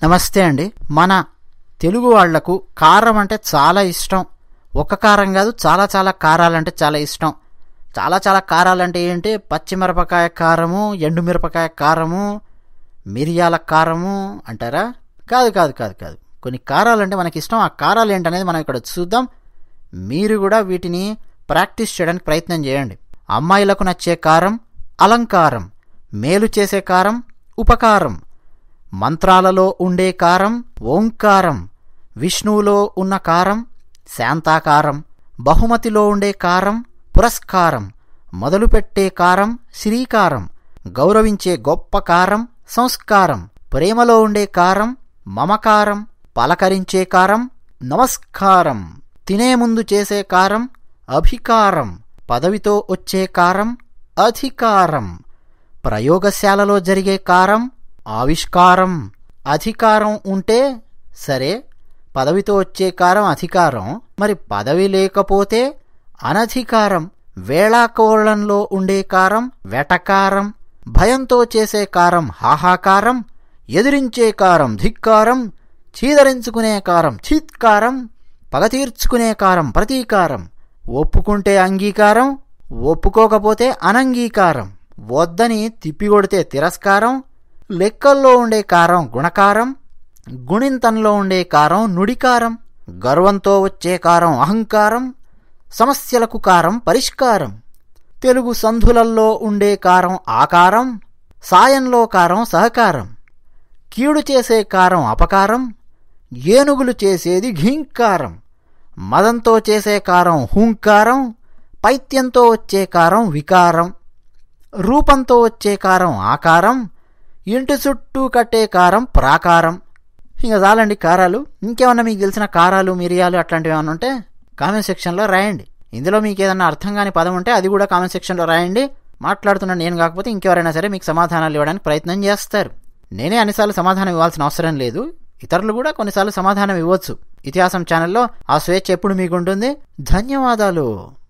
నమస్తే అండి మన తెలుగు వాళ్లకు కారం అంటే చాలా ఇష్టం ఒక కారం కాదు చాలా చాలా కారాలంటే చాలా ఇష్టం చాలా చాలా కారాలంటే ఏంటి పచ్చిమిరపకాయ కారము ఎండుమిరపకాయ కారము మిరియాల కారము అంటారా కాదు కాదు కాదు కాదు కొన్ని కారాలంటే మనకి ఇష్టం ఆ కారాలు ఏంటనేది మనం ఇక్కడ చూద్దాం మీరు కూడా వీటిని ప్రాక్టీస్ చేయడానికి ప్రయత్నం చేయండి అమ్మాయిలకు నచ్చే కారం అలంకారం మేలు చేసే కారం ఉపకారం మంత్రాలలో ఉండే కారం ఓంకారం విష్ణువులో ఉన్న కారం శాంతాకారం బహుమతిలో ఉండే కారం పురస్కారం మొదలుపెట్టే కారం శ్రీకారం గౌరవించే గొప్ప కారం సంస్కారం ప్రేమలో ఉండే కారం మమకారం పలకరించే కారం నమస్కారం తినే ముందు చేసే కారం అభికారం పదవితో వచ్చే కారం అధికారం ప్రయోగశాలలో జరిగే కారం ఆవిష్కారం అధికారం ఉంటే సరే పదవితో వచ్చే కారం అధికారం మరి పదవి లేకపోతే అనధికారం వేళాకోళంలో ఉండే కారం వెటకారం భయంతో చేసే కారం హాహాకారం ఎదిరించే కారం ధిక్కారం చీదరించుకునే కారం చీత్కారం పగ తీర్చుకునే కారం ప్రతీకారం ఒప్పుకుంటే అంగీకారం ఒప్పుకోకపోతే అనంగీకారం వద్దని తిప్పికొడితే తిరస్కారం లెక్కల్లో ఉండే కారం గుణకారం గుణింతంలో ఉండే కారం నుడికారం గర్వంతో వచ్చే కారం అహంకారం సమస్యలకు కారం పరిష్కారం తెలుగు సంధులల్లో ఉండే కారం ఆకారం సాయంలో కారం సహకారం కీడు చేసే కారం అపకారం ఏనుగులు చేసేది ఘీంకారం మదంతో చేసే కారం హుంకారం పైత్యంతో వచ్చే కారం వికారం రూపంతో వచ్చే కారం ఆకారం ఇంటి చుట్టూ కట్టే కారం ప్రాకారం ఇంకా చాలండి కారాలు ఇంకేమన్నా మీకు తెలిసిన కారాలు మిరియాలు అట్లాంటివి ఏమన్నా ఉంటే కామెంట్ సెక్షన్లో రాయండి ఇందులో మీకు ఏదన్నా అర్థం కాని పదం ఉంటే అది కూడా కామెంట్ సెక్షన్లో రాయండి మాట్లాడుతున్న నేను కాకపోతే ఇంకెవరైనా సరే మీకు సమాధానాలు ఇవ్వడానికి ప్రయత్నం చేస్తారు నేనే అన్నిసార్లు సమాధానం ఇవ్వాల్సిన అవసరం లేదు ఇతరులు కూడా కొన్నిసార్లు సమాధానం ఇవ్వచ్చు ఇతిహాసం ఛానల్లో ఆ స్వేచ్ఛ ఎప్పుడు మీకు ఉంటుంది ధన్యవాదాలు